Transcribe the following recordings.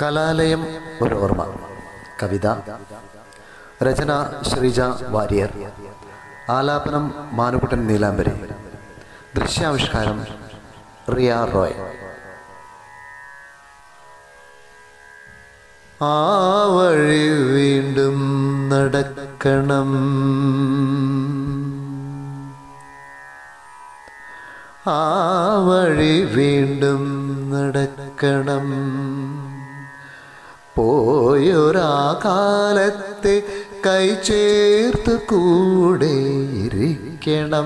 കലാലയം ഒരു ഓർമ്മ കവിത രചന ശ്രീജ വാര്യർ ആലാപനം മാനുകുട്ടൻ നീലാംബരി ദൃശ്യാവിഷ്കാരം റിയ റോയ് ആ വഴി വീണ്ടും നടക്കണം ആ വഴി വീണ്ടും നടക്കണം പോയൊരാ കാലത്തെ കൈ ചേർത്ത് കൂടെ ഇരിക്കണം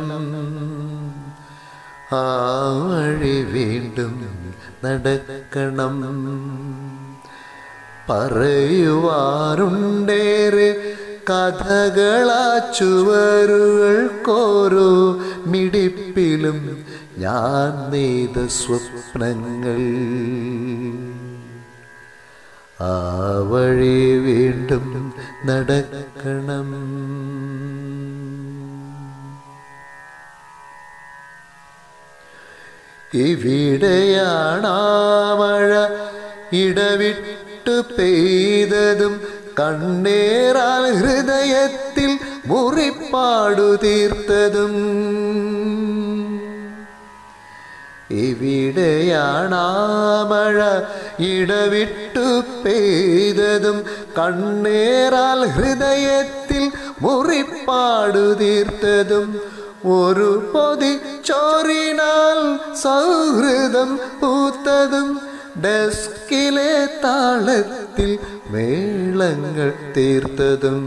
ആ വഴി വീണ്ടും നടക്കണം പറയുവാറുണ്ടേറെ കഥകളാ ചുവരുകൾക്കോരോ മിടിപ്പിലും ഞാൻ നെയ്ത സ്വപ്നങ്ങൾ ആ വഴി വീണ്ടും നടക്കണം ഇവിടെയാണാ മഴ ഇടവിട്ടു പെയ്തതും കണ്ണേറാൽ ഹൃദയത്തിൽ മുറിപ്പാടു തീർത്തതും ഇവിടെയാണാ മഴ ഇടവിട്ടു പെയ്തതും കണ്ണേറാൽ ഹൃദയത്തിൽ മുറിപ്പാടു തീർത്തതും ഒരു പൊതി ചോറിനാൽ സൗഹൃദം പൂത്തതും ഡെസ്കിലെ താളത്തിൽ മേളങ്ങൾ തീർത്തതും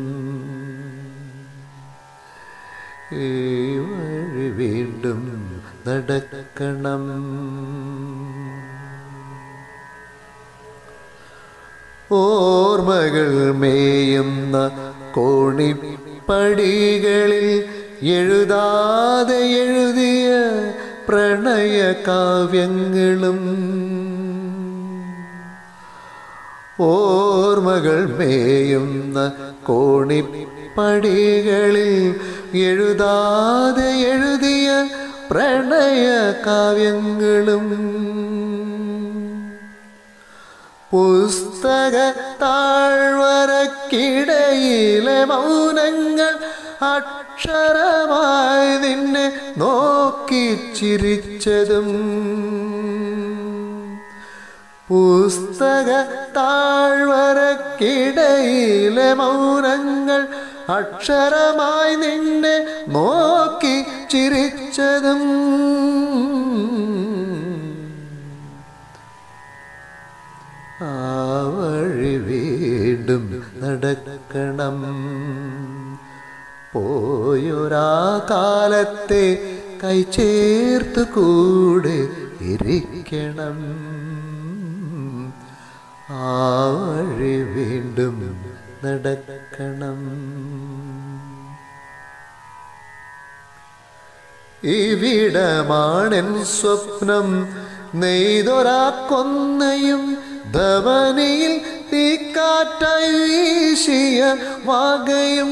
ഈ വഴി വീണ്ടും നടക്കണം ഓർമ്മകൾ മേയുന്ന കോണിപ്പടികളിൽ എഴുതാതെ എഴുതിയ പ്രണയ കാവ്യങ്ങളും ഓർമ്മകൾ മേയുന്ന കോണിപ്പടികളിൽ എഴുതാതെ എഴുതിയ പ്രണയ കാവ്യങ്ങളും പുസ്തക താഴ്വരക്കിടയിലെ മൗനങ്ങൾ അക്ഷരമായി നിന്നെ നോക്കി ചിരിച്ചതും പുസ്തക താഴ്വരക്കിടയിലെ മൗനങ്ങൾ അക്ഷരമായി നിന്നെ നോക്കി ചിരിച്ചതും ആ വഴി വീണ്ടും നടക്കണം പോയൊരാ കാലത്തെ കൈ ചേർത്ത് കൂടെ ഇരിക്കണം ആ വഴി വീണ്ടും നടക്കണം ഇവിടമാണെൻ സ്വപ്നം നെയ്തൊരാ കൊന്നയും ധവനിയിൽ തീക്കാറ്റായി വീശിയ വാകയും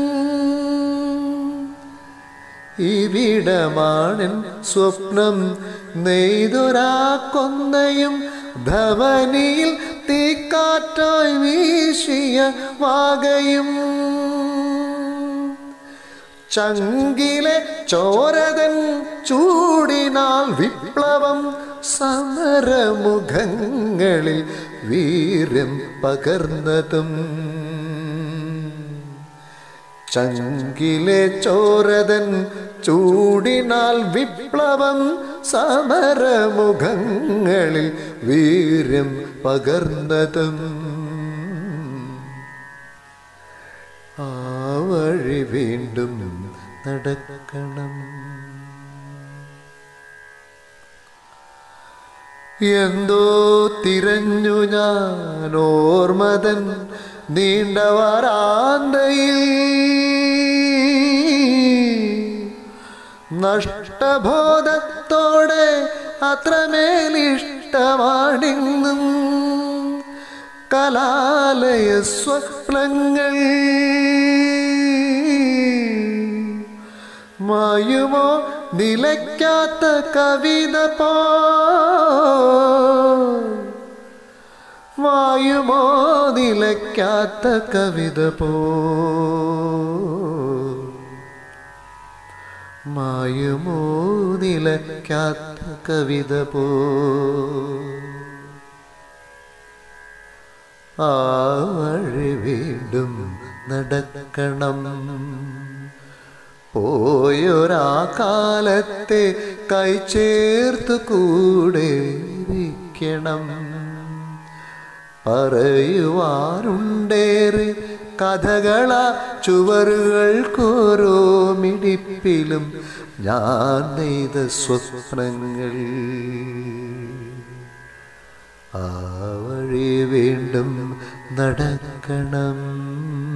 ഇവിടമാണെൻ സ്വപ്നം നെയ്തൊരാ കൊന്നയും ധവനിയിൽ തീക്കാറ്റായി വീശിയ വാകയും ചങ്കിലെ ചോരതൻ ചൂടിനാൽ വിപ്ലവം സമരമുഖങ്ങളിൽ വീര്യം പകർന്നതും ചങ്കിലെ ചോരതൻ ചൂടിനാൽ വിപ്ലവം സമരമുഖങ്ങളിൽ വീര്യം പകർന്നതും ആ വഴി വീണ്ടും നടക്കണം എന്തോ തിരഞ്ഞു ഞാൻ ഓർമ്മതൻ നീണ്ട വരാന്തയിൽ നഷ്ടബോധത്തോടെ അത്രമേലിഷ്ടമാണിന്നും കലാലയ സ്വപ്നങ്ങൾ മായുമോ നിലയ്ക്കാത്ത കവിത പോ വായുമോ നിലയ്ക്കാത്ത കവിത പോ മായുമോ നിലയ്ക്കാത്ത കവിത പോ ആ വഴി വീണ്ടും നടക്കണം പോയൊരാ കാലത്തെ കൈ ചേർത്ത് കൂടെ ഇരിക്കണം പറയുവാനുണ്ടേറെ കഥകള ചുവറുകൾക്കോരോ മിടിപ്പിലും ഞാൻ നെയ്ത സ്വപ്നങ്ങൾ ആ വഴി വീണ്ടും നടക്കണം